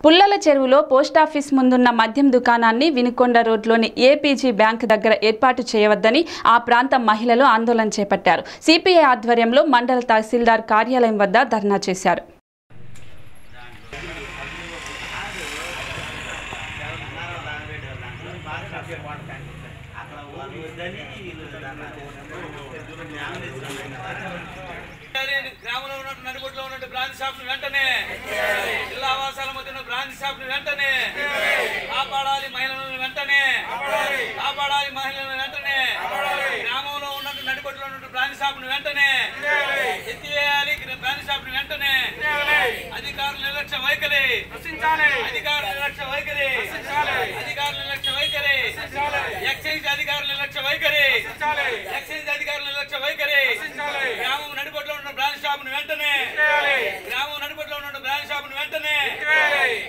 పుల్లల చెరువులో పోస్టాఫీస్ ముందున్న మద్యం దుకాణాన్ని వినుకొండ రోడ్లోని ఏపీజీ బ్యాంక్ దగ్గర ఏర్పాటు చేయవద్దని ఆ ప్రాంత మహిళలు ఆందోళన చేపట్టారు సిపిఐ ఆధ్వర్యంలో మండల తహసీల్దార్ కార్యాలయం వద్ద ధర్నా చేశారు గ్రామంలో ఉన్నట్టు నడిబొట్టులో ఉన్నట్టు బ్రాంచ్ షాప్ వెంటనే జిల్లా ఆవాసాల మధ్య ఉన్న బ్రాంచ్ షాప్ వెంటనే కాపాడాలి మహిళలను వెంటనే కాపాడాలి మహిళలను వెంటనే గ్రామంలో ఉన్నట్టు నడిబొట్టులో ఉన్నట్టు బ్రాంచ్ షాప్ వెంటనే ఎత్తివేయాలి బ్రాంచ్ షాప్ వెంటనే అధికారుల నిర్లక్ష్య వైఖరి అధికారుల నిర్లక్ష్య వైఖరి అధికారుల నిర్లక్ష్య వైఖరి ఎక్సైజ్ అధికారుల నిర్లక్ష్య వైఖరి ఎక్సైజ్ అధికారుల నిర్లక్ష్య వైఖరి గ్రామం నడిపట్లో ఉన్న బ్రాంచ్ షాప్ ను వెంటనే గ్రామం నడిపట్లో ఉన్న బ్రాంచ్ షాప్ ను వెంటనే